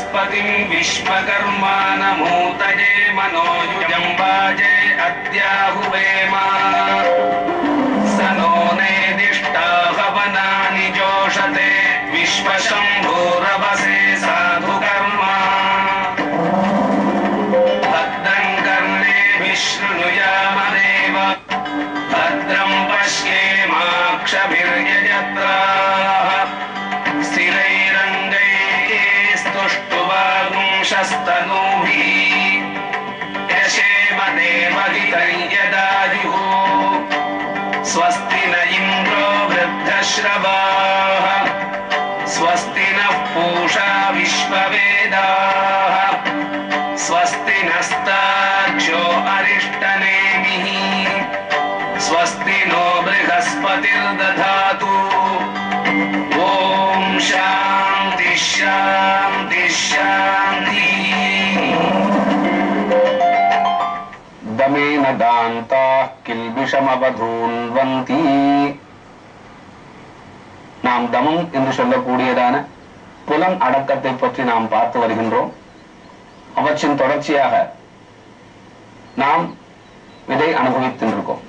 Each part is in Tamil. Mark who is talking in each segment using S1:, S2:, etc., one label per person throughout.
S1: बृहस्पतिम् विश्वकर्मानमूतये मनोयुजम् वाजे अद्याहुवेम स नो नेदिष्टा हवनानि जोषते विश्वशम्भूरवसे साधुकर्मा भद्रम् कर्णे शृणुयामदेव भद्रम् पश्येमाक्षभिर्यजत्राः स्थिरैरङ्गैस्तुष्टुवागुंशस्तनूभिः यशेमदेवहितं यदायुः स्वस्ति न इन्द्रो वृद्धश्रवाः स्वस्ति नः पूषा विश्ववेदाः स्वस्ति नस्तार्क्ष्यो अरिष्टनेमिः स्वस्ति नो बृहस्पतिर्दधातु ॐ शान्ति शान्ति शान्तिः
S2: தமேன தாந்தா கில்பிஷமவதூன்வந்தி நாம் தமம் என்று சொல்லக்கூடியதான புலன் அடக்கத்தை பற்றி நாம் பார்த்து வருகின்றோம் அவற்றின் தொடர்ச்சியாக நாம் இதை அனுபவித்திருக்கோம்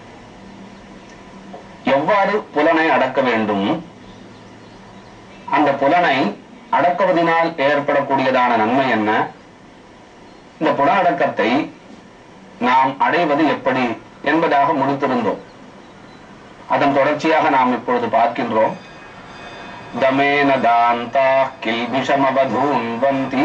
S2: எவ்வாறு புலனை அடக்க வேண்டும் அந்த புலனை அடக்குவதனால் ஏற்படக்கூடியதான நன்மை என்ன இந்த புலனடக்கத்தை நாம் அடைவது எப்படி என்பதாக முடித்திருந்தோம் அதன் தொடர்ச்சியாக நாம் இப்பொழுது பார்க்கின்றோம் தமேன தாந்தா கில்பிஷமபதூன்வந்தி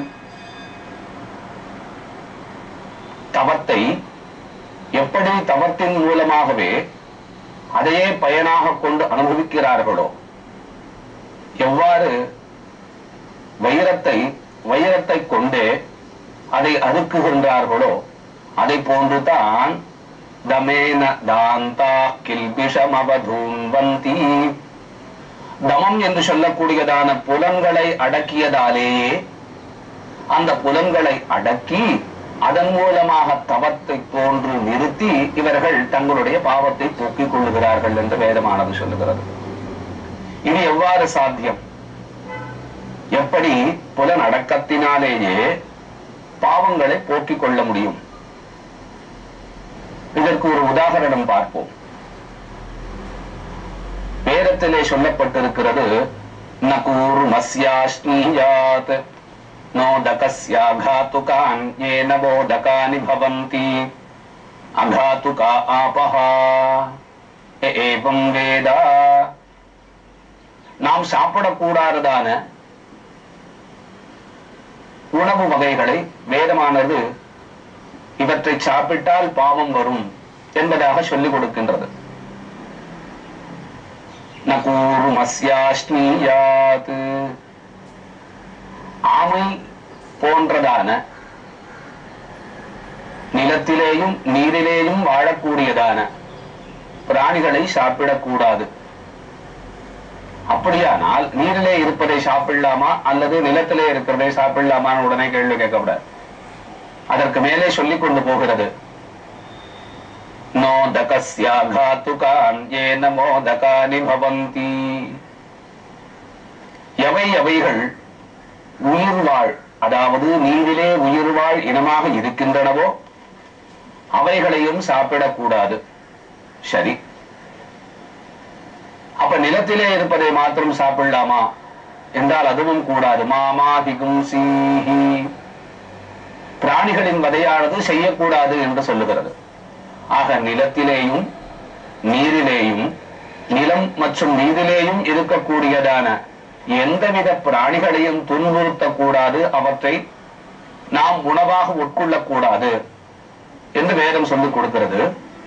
S2: தவத்தை எப்படி தவத்தின் மூலமாகவே அதையே பயனாக கொண்டு அனுபவிக்கிறார்களோ எவ்வாறு வைரத்தை வைரத்தை கொண்டே அதை அறுக்குகின்றார்களோ அதை போன்றுதான் தமேன தாந்தா கில்பிஷமவதூன்வந்தி தமம் என்று சொல்லக்கூடியதான புலன்களை அடக்கியதாலேயே அந்த புலன்களை அடக்கி அதன் மூலமாக தவத்தை போன்று நிறுத்தி இவர்கள் தங்களுடைய பாவத்தை போக்கிக் கொள்ளுகிறார்கள் என்று வேதமானது சொல்லுகிறது இது எவ்வாறு சாத்தியம் எப்படி புலன் அடக்கத்தினாலேயே பாவங்களை போக்கிக் கொள்ள முடியும் இதற்கு ஒரு உதாகரணம் பார்ப்போம் வேதத்திலே சொல்லப்பட்டிருக்கிறது நகூர் மஸ்யாஸ்னியாத் நோதகஸ்யாகாத்துகான் ஏன போதகானி பவந்தி அகாத்துகா ஆபஹா எ ஏவம் வேதா நாம் சாப்பிடக்கூடாததான உணவு வகைகளை வேதமானது இவற்றை சாப்பிட்டால் பாவம் வரும் என்பதாக சொல்லிக் கொடுக்கின்றது நகூரும் அஸ்யாஸ்னியாத் ஆமை போன்றதான நிலத்திலேயும் நீரிலேயும் வாழக்கூடியதான பிராணிகளை சாப்பிடக்கூடாது அப்படியானால் நீரிலே இருப்பதை சாப்பிடலாமா அல்லது நிலத்திலே இருக்கிறதை சாப்பிடலாமான்னு உடனே கேள்வி கேட்கக்கூடாது அதற்கு மேலே சொல்லிக் கொண்டு போகிறது நோதகஸ்யாகாத்துகான் ஏன மோதகானி பவந்தி எவை எவைகள் உயிர்வாழ் அதாவது நீரிலே உயிர்வாழ் இனமாக இருக்கின்றனவோ அவைகளையும் சாப்பிடக்கூடாது சரி அப்ப நிலத்திலே இருப்பதை மாத்திரம் சாப்பிடலாமா என்றால் அதுவும் கூடாது மாமாதிகும் சீஹி பிராணிகளின் வதையானது செய்யக்கூடாது என்று சொல்லுகிறது ஆக நிலத்திலேயும் நீரிலேயும் நிலம் மற்றும் நீரிலேயும் இருக்கக்கூடியதான எந்தவித பிராணிகளையும் துன்புறுத்தக்கூடாது அவற்றை நாம் உணவாக உட்கொள்ளக்கூடாது என்று வேதம் சொல்லிக் கொடுக்கிறது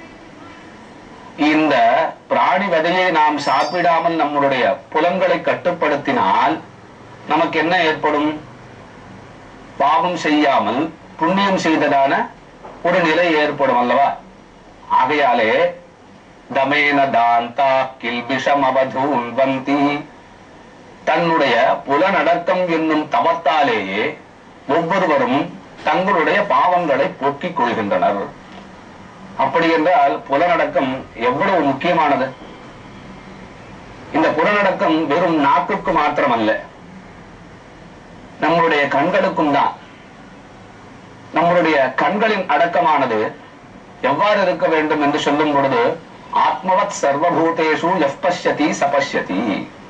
S2: இந்த பிராணி வதையை நாம் சாப்பிடாமல் நம்முடைய புலன்களை கட்டுப்படுத்தினால் நமக்கு என்ன ஏற்படும் பாவம் செய்யாமல் புண்ணியம் செய்ததான ஒரு நிலை ஏற்படும் அல்லவா ஆகையாலே தமேன தாந்தா கில்பிஷம் அவதூன்வந்தி தன்னுடைய புலனடக்கம் என்னும் தவத்தாலேயே ஒவ்வொருவரும் தங்களுடைய பாவங்களை போக்கிக் கொள்கின்றனர் அப்படி என்றால் புலனடக்கம் எவ்வளவு முக்கியமானது இந்த புலனடக்கம் வெறும் நாக்குக்கு மாத்திரமல்ல நம்முடைய கண்களுக்கும் தான் நம்மளுடைய கண்களின் அடக்கமானது எவ்வாறு இருக்க வேண்டும் என்று சொல்லும் பொழுது ஆத்மவத் சர்வபூதேஷு எஃப் பஷ்யதி சபஷ்யதி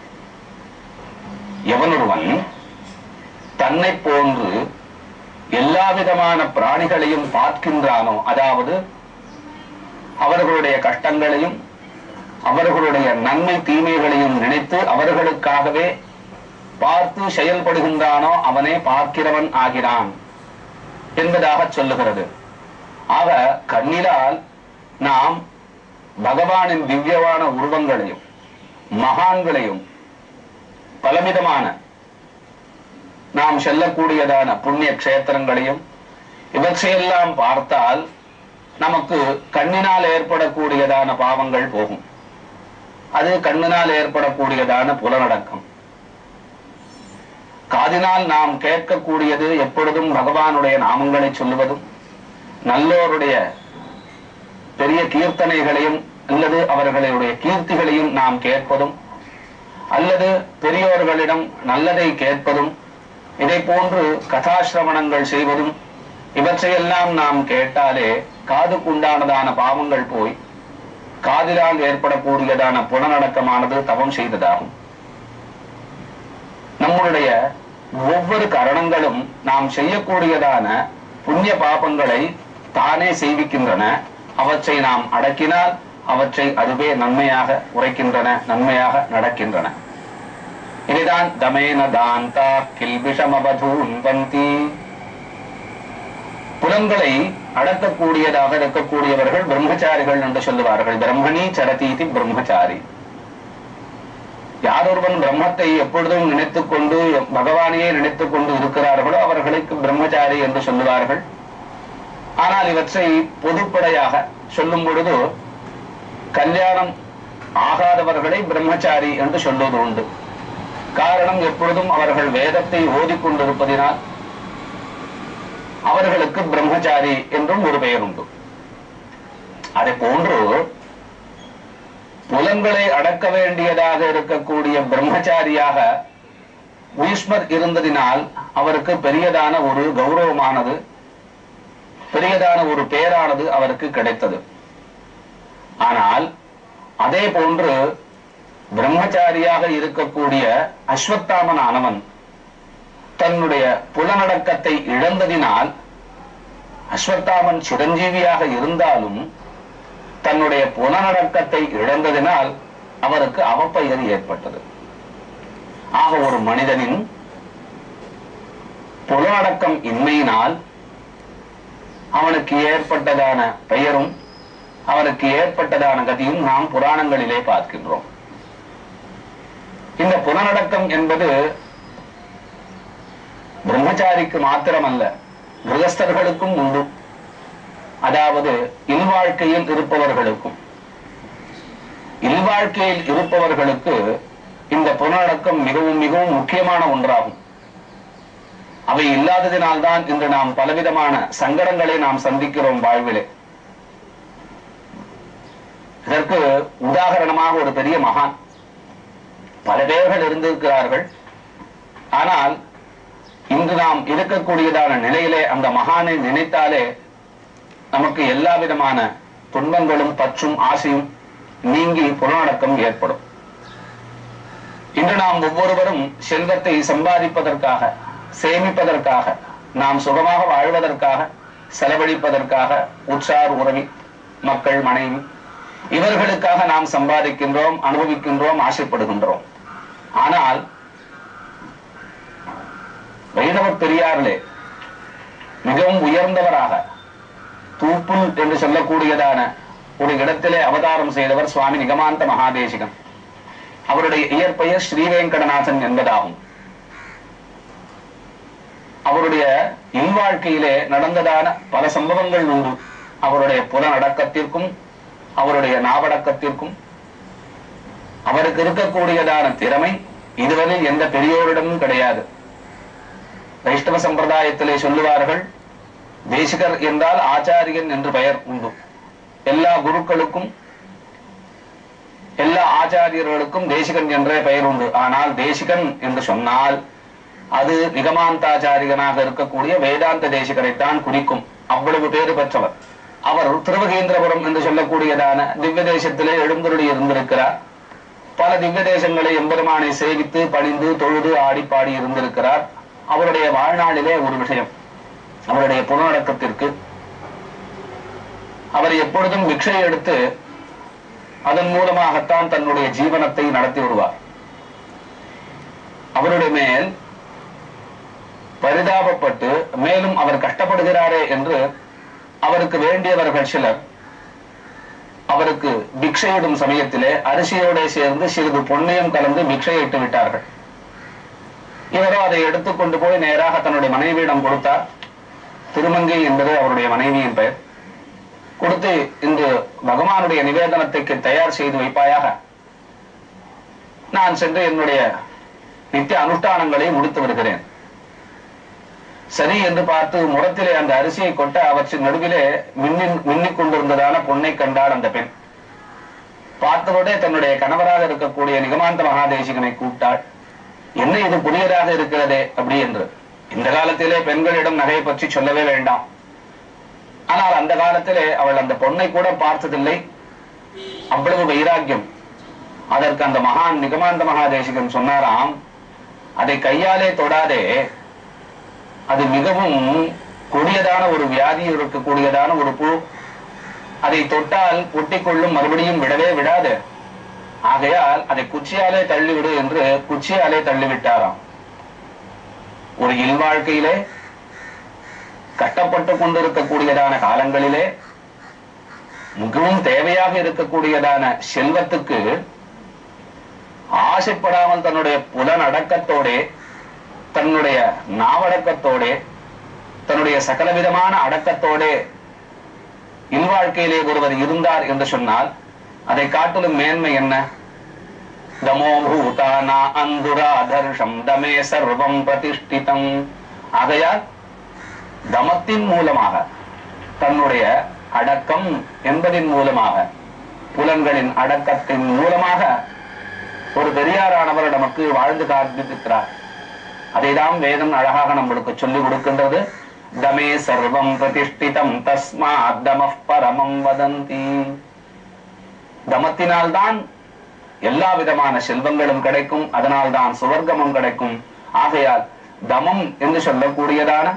S2: எவனொருவன் தன்னை போன்று எல்லா விதமான பிராணிகளையும் பார்க்கின்றானோ அதாவது அவர்களுடைய கஷ்டங்களையும் அவர்களுடைய நன்மை தீமைகளையும் நினைத்து அவர்களுக்காகவே பார்த்து செயல்படுகின்றானோ அவனே பார்க்கிறவன் ஆகிறான் என்பதாக சொல்லுகிறது ஆக கண்ணிலால் நாம் பகவானின் திவ்யமான உருவங்களையும் மகான்களையும் பலவிதமான நாம் செல்லக்கூடியதான புண்ணிய கஷேத்திரங்களையும் இவற்றையெல்லாம் பார்த்தால் நமக்கு கண்ணினால் ஏற்படக்கூடியதான பாவங்கள் போகும் அது கண்ணினால் ஏற்படக்கூடியதான புலனடக்கம் காதினால் நாம் கேட்கக்கூடியது எப்பொழுதும் பகவானுடைய நாமங்களை சொல்லுவதும் நல்லோருடைய பெரிய கீர்த்தனைகளையும் அல்லது அவர்களுடைய கீர்த்திகளையும் நாம் கேட்பதும் அல்லது பெரியோர்களிடம் நல்லதை கேட்பதும் இதை போன்று கதாசிரவணங்கள் செய்வதும் இவற்றையெல்லாம் நாம் கேட்டாலே காதுக்குண்டானதான பாவங்கள் போய் காதிலால் ஏற்படக்கூடியதான புலனடக்கமானது தவம் செய்ததாகும் நம்முடைய ஒவ்வொரு கரணங்களும் நாம் செய்யக்கூடியதான புண்ணிய பாபங்களை தானே செய்விக்கின்றன அவற்றை நாம் அடக்கினால் அவற்றை அதுவே நன்மையாக உரைக்கின்றன நன்மையாக நடக்கின்றன இதுதான் தமேன தாந்தா கில்பிஷமபதூன் வந்தி புலன்களை அடக்கக்கூடியதாக இருக்கக்கூடியவர்கள் பிரம்மச்சாரிகள் என்று சொல்லுவார்கள் பிரம்மணி சரதீதி பிரம்மச்சாரி யார் ஒருவன் பிரம்மத்தை எப்பொழுதும் நினைத்துக் கொண்டு பகவானையே நினைத்துக் கொண்டு இருக்கிறார்களோ அவர்களுக்கு பிரம்மச்சாரி என்று சொல்லுவார்கள் ஆனால் இவற்றை பொதுப்படையாக சொல்லும் பொழுது கல்யாணம் ஆகாதவர்களை பிரம்மச்சாரி என்று சொல்வது உண்டு காரணம் எப்பொழுதும் அவர்கள் வேதத்தை ஓதிக்கொண்டிருப்பதினால் அவர்களுக்கு பிரம்மச்சாரி என்றும் ஒரு பெயர் உண்டு அதை போன்று புலன்களை அடக்க வேண்டியதாக இருக்கக்கூடிய பிரம்மச்சாரியாக பீஷ்மர் இருந்ததினால் அவருக்கு பெரியதான ஒரு கௌரவமானது பெரியதான ஒரு பேரானது அவருக்கு கிடைத்தது ஆனால் அதே போன்று பிரம்மச்சாரியாக இருக்கக்கூடிய அஸ்வத்தாமன் ஆனவன் தன்னுடைய புலனடக்கத்தை இழந்ததினால் அஸ்வத்தாமன் சிரஞ்சீவியாக இருந்தாலும் தன்னுடைய புலனடக்கத்தை இழந்ததினால் அவருக்கு அவப்பெயர் ஏற்பட்டது ஆக ஒரு மனிதனின் புலனடக்கம் இன்மையினால் அவனுக்கு ஏற்பட்டதான பெயரும் அவனுக்கு ஏற்பட்டதான கதியும் நாம் புராணங்களிலே பார்க்கின்றோம் இந்த புலனடக்கம் என்பது பிரம்மச்சாரிக்கு மாத்திரமல்ல கிரகஸ்தர்களுக்கும் உண்டு அதாவது இல்வாழ்க்கையில் இருப்பவர்களுக்கும் இல்வாழ்க்கையில் இருப்பவர்களுக்கு இந்த புலனடக்கம் மிகவும் மிகவும் முக்கியமான ஒன்றாகும் அவை இல்லாததினால்தான் இன்று நாம் பலவிதமான சங்கடங்களை நாம் சந்திக்கிறோம் வாழ்விலே இதற்கு உதாகரணமாக ஒரு பெரிய மகான் பல பேர்கள் இருந்திருக்கிறார்கள் ஆனால் இன்று நாம் இருக்கக்கூடியதான நிலையிலே அந்த மகானை நினைத்தாலே நமக்கு எல்லா விதமான துன்பங்களும் பற்றும் ஆசையும் நீங்கி புலனடக்கம் ஏற்படும் இன்று நாம் ஒவ்வொருவரும் செல்வத்தை சம்பாதிப்பதற்காக சேமிப்பதற்காக நாம் சுகமாக வாழ்வதற்காக செலவழிப்பதற்காக உற்றார் உறவி மக்கள் மனைவி இவர்களுக்காக நாம் சம்பாதிக்கின்றோம் அனுபவிக்கின்றோம் ஆசைப்படுகின்றோம் ஆனால் வைணவ பெரியாரிலே மிகவும் உயர்ந்தவராக தூப்புல் என்று சொல்லக்கூடியதான ஒரு இடத்திலே அவதாரம் செய்தவர் சுவாமி நிகமாந்த மகாதேசிகன் அவருடைய இயற்பெயர் ஸ்ரீவேங்கடநாதன் என்பதாகும் அவருடைய இல்வாழ்க்கையிலே நடந்ததான பல சம்பவங்கள் உண்டு அவருடைய புலனடக்கத்திற்கும் அவருடைய நாவடக்கத்திற்கும் அவருக்கு இருக்கக்கூடியதான திறமை இதுவரை எந்த பெரியோரிடமும் கிடையாது வைஷ்ணவ சம்பிரதாயத்திலே சொல்லுவார்கள் தேசிகர் என்றால் ஆச்சாரியன் என்று பெயர் உண்டு எல்லா குருக்களுக்கும் எல்லா ஆச்சாரியர்களுக்கும் தேசிகன் என்றே பெயர் உண்டு ஆனால் தேசிகன் என்று சொன்னால் அது நிகமாந்தாச்சாரியனாக இருக்கக்கூடிய வேதாந்த தேசிகரைத்தான் குறிக்கும் அவ்வளவு பேறு பெற்றவர் அவர் திருவகேந்திரபுரம் என்று சொல்லக்கூடியதான திவ்ய தேசத்திலே எழுந்தருளி இருந்திருக்கிறார் பல திவ்ய தேசங்களை எம்பெருமானை சேவித்து பணிந்து தொழுது ஆடி பாடி இருந்திருக்கிறார் அவருடைய வாழ்நாளிலே ஒரு விஷயம் அவருடைய புலனடக்கத்திற்கு அவர் எப்பொழுதும் பிக்ஷை எடுத்து அதன் மூலமாகத்தான் தன்னுடைய ஜீவனத்தை நடத்தி வருவார் அவருடைய மேல் பரிதாபப்பட்டு மேலும் அவர் கஷ்டப்படுகிறாரே என்று அவருக்கு வேண்டியவர்கள் சிலர் அவருக்கு பிக்ஷையிடும் சமயத்திலே அரிசியோட சேர்ந்து சிறிது பொன்னையும் கலந்து பிக்ஷையிட்டு விட்டார்கள் இவரோ அதை எடுத்துக்கொண்டு போய் நேராக தன்னுடைய மனைவியிடம் கொடுத்தார் திருமங்கை என்பது அவருடைய மனைவியின் பெயர் கொடுத்து இந்த பகவானுடைய நிவேதனத்துக்கு தயார் செய்து வைப்பாயாக நான் சென்று என்னுடைய நித்திய அனுஷ்டானங்களை முடித்து வருகிறேன் சரி என்று பார்த்து முரத்திலே அந்த அரிசியை கொட்ட அவற்றின் நடுவிலே மின்னின் மின்னிக் கொண்டிருந்ததான பொன்னை கண்டாள் அந்த பெண் பார்த்தவுடனே தன்னுடைய கணவராக இருக்கக்கூடிய நிகமாந்த மகாதேசிகனை கூப்பிட்டாள் என்ன இது புதியதாக இருக்கிறதே அப்படி என்று இந்த காலத்திலே பெண்களிடம் நகையை பற்றி சொல்லவே வேண்டாம் ஆனால் அந்த காலத்திலே அவள் அந்த பொன்னை கூட பார்த்ததில்லை அவ்வளவு வைராக்கியம் அதற்கு அந்த மகான் நிகமாந்த மகாதேசிகன் சொன்னாராம் அதை கையாலே தொடாதே அது மிகவும் கொடியதான ஒரு வியாதி இருக்கக்கூடியதான ஒரு புழு அதை தொட்டால் ஒட்டிக்கொள்ளும் மறுபடியும் விடவே விடாது ஆகையால் அதை குச்சியாலே தள்ளிவிடு என்று குச்சியாலே தள்ளிவிட்டாராம் ஒரு இல்வாழ்க்கையிலே கஷ்டப்பட்டு கொண்டிருக்கக்கூடியதான காலங்களிலே மிகவும் தேவையாக இருக்கக்கூடியதான செல்வத்துக்கு ஆசைப்படாமல் தன்னுடைய புலனடக்கத்தோடே தன்னுடைய நாவடக்கத்தோடே தன்னுடைய சகலவிதமான அடக்கத்தோடே இல்வாழ்க்கையிலே ஒருவர் இருந்தார் என்று சொன்னால் அதை காட்டிலும் மேன்மை என்ன தமோ பூதானா அந்துராதர்ஷம் தமே சர்வம் பிரதிஷ்டிதம் ஆகையால் தமத்தின் மூலமாக தன்னுடைய அடக்கம் என்பதின் மூலமாக புலன்களின் அடக்கத்தின் மூலமாக ஒரு பெரியாரானவர் நமக்கு வாழ்ந்து காண்பித்திருக்கிறார் அதைதான் வேதம் அழகாக நம்மளுக்கு சொல்லிக் கொடுக்கின்றது தமே சர்வம் பிரதிஷ்டிதம் தஸ்மாத் தம பரமம் வதந்தி தமத்தினால்தான் எல்லா விதமான செல்வங்களும் கிடைக்கும் அதனால்தான் சுவர்க்கமும் கிடைக்கும் ஆகையால் தமம் என்று சொல்லக்கூடியதான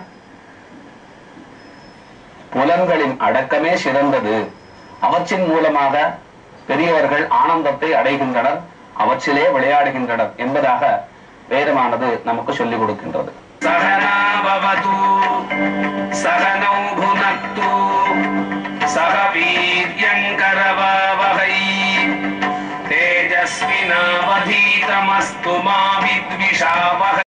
S2: புலன்களின் அடக்கமே சிறந்தது அவற்றின் மூலமாக பெரியவர்கள் ஆனந்தத்தை அடைகின்றனர் அவற்றிலே விளையாடுகின்றனர் என்பதாக வேதமானது நமக்கு சொல்லிக் கொடுக்கின்றது
S1: सहना भवतु सहनौ भुनक्तु सह वीर्यङ्करवावहै तेजस्विनावधीतमस्तु मा विद्विषावहै